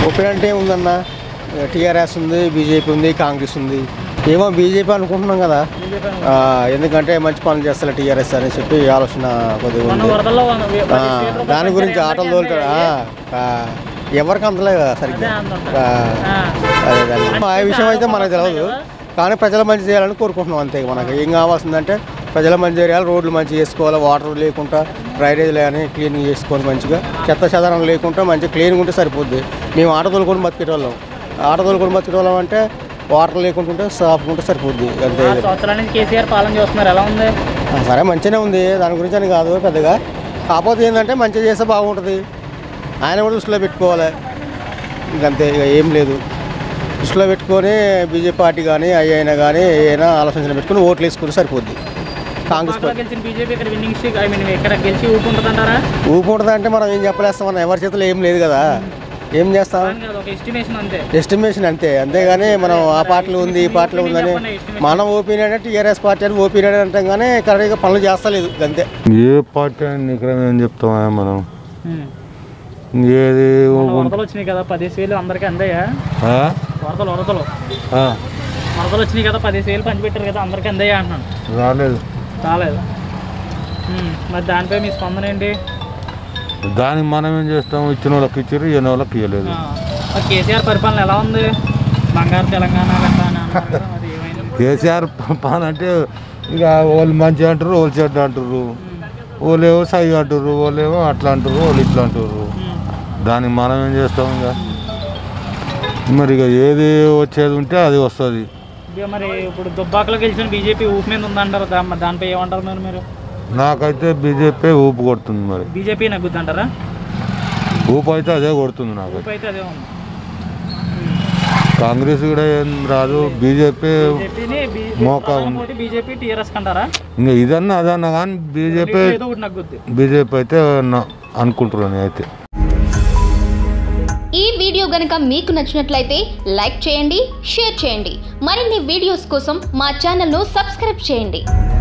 Opinion అంటే ఏముందన్న TRS ఉంది BJP ఉంది కాంగ్రెస్ ఉంది ఏమో బీజేపీ అనుకుంటున్నాం కదా ఆ, ఎందుకంటే మంచి పనులు చేస్తారు టీఆర్ఎస్ అని చెప్పి ఆలోచన కొద్దిగా మొన్న ఉంది వరదల్లో ఉన్న- ఆ, పది సీట్లు దాని గురించి పంచారు, ఆటలు అందరికీ తోలుతాడు అందయ్యాయి. ఆ, ఆ, ఎవరికి అందలేదు కదా సరిగ్గా అదే అందట్లేదు. ఆ, ఆ. అదే దాన్ని. ఆ విషయం అయితే మనకు తెలియదు కానీ ప్రజల మంచి చేయాలని కోరుకుంటున్నాం అంతే మనకి ఏం కావాల్సిందంటే ప్రజల మంచి చేయాలి రోడ్లు మంచి చేసుకోవాలి వాటర్ లేకుండా డ్రైనేజ్ లేని క్లీన్ చేసుకొని మంచిగా చెత్త చెదరం లేకుండా మంచిగా క్లీన్గా ఉంటే సరిపోద్ది మేము ఆట తోలుకొని బతికేటోళ్ళం ఆట తోలుకొని బతికేటోళ్ళం అంటే వాటర్ లేకుండా ఉంటే సాఫ్గా ఉంటే సరిపోద్ది అంతే ఆరు సంవత్సరాల నుంచి కేసీఆర్ పాలన చూస్తున్నారు ఎలా ఉంది ఆ, సరే మంచిగానే ఉంది దాని గురించి అని కాదు పెద్దగా కాకపోతే ఏంటంటే మంచిగా చేస్తే బాగుంటుంది ఆయన కూడా దృష్టిలో పెట్టుకోవాలి ఇంకంతే ఇక ఏం లేదు దృష్టిలో పెట్టుకొని బీజేపీ పార్టీ కానీ అయినా కానీ ఏదైనా ఆలోచన పెట్టుకొని ఓట్లు వేసుకుని సరిపోద్ది కాంగ్రెస్ పార్టీలో గెలిచిన బీజేపీ ఇక్కడ విన్నింగ్ స్ట్రీక్ ఐ మీన్ ఇక్కడ గెలిచి ఊపుకుంటుందంటారా ఊపు అంటే మనం ఏం చెప్పలేస్తామన్న ఎవరి చేతిలో ఏం లేదు కదా ఏం చేస్తాం అని కాదు ఒక ఎస్టిమేషన్ అంతే ఎస్టిమేషన్ అంతే అంతేగాని మనం ఆ పార్టీలో ఉంది ఈ పార్టీలో ఉందని మన ఒపీనియన్ అంటే టీఆర్ఎస్ పార్టీ అని ఒపీనియన్ అంటాం కానీ కరెక్ట్గా పనులు చేస్తలేదు అంతే ఏ పార్టీ అని నిగ్రహం ఏం చెప్తామా మనం ఉమ్. ఏది మొన్న వరదలు వచ్చినాయి కదా పదిహేను వేలు అందరికీ అందాయా ఆ? వరదలు వరదలు ఆ, వరదలు వచ్చినాయి కదా పదిహేను వేలు పంచిపెట్టారు కదా అందరికీ అందాయా అంటున్నాను రాలేదు రాలేదు ఉమ్. మరి దానిపై మీ స్పందన ఏంటి దానికి మనం ఏం చేస్తాం ఇచ్చిన వాళ్ళకి ఇచ్చారు ఇవ్వని వాళ్ళకి ఇవ్వలేదు ఆ. మరి కేసీఆర్ పరిపాలన ఎలా ఉంది బంగారు తెలంగాణ గట్రా అని అన్నారు కదా, మరి ఏమైంది కేసీఆర్ పాన్ అంటే ఇక వాళ్ళు మంచి అంటారు వాళ్ళు చెడ్డ అంటారు వాళ్ళు ఏమో సై అంటారు వాళ్ళు ఏమో అట్లా అంటారు వాళ్ళు ఇట్లా అంటారు ఉమ్. దానికి మనం ఏం చేస్తాం ఇక మరి ఇక ఏది వచ్చేది ఉంటే అది వస్తుంది ఇక మరి ఇప్పుడు దుబ్బాకలో గెలిచిన బీజేపీ ఊపి మీద ఉందంటారు దా దానిపై ఏమంటారు మరి మీరు నాకైతే బీజేపీ ఊపు కొడుతుంది మరి బీజేపీ నగ్గుద్దంటారా ఊపు అయితే అదే కొడుతుంది నాకు ఊపి అయితే అదే ఉంది కాంగ్రెస్ కూడా ఏం రాదు బీజేపీ బీజేపీని మోకా ఉంది. బీజేపీ బీజేపీ టీఆర్ఎస్ కంటారా ఇంకా ఇదన్నా అదన్నా కానీ బీజేపీ ఏదో ఒకటి నగ్గుద్ది బీజేపీ అయితే నా- అనుకుంటున్నాను అయితే ఈ వీడియో గనుక మీకు నచ్చినట్లయితే లైక్ చేయండి షేర్ చేయండి మరిన్ని వీడియోస్ కోసం మా ఛానల్ను సబ్స్క్రైబ్ చేయండి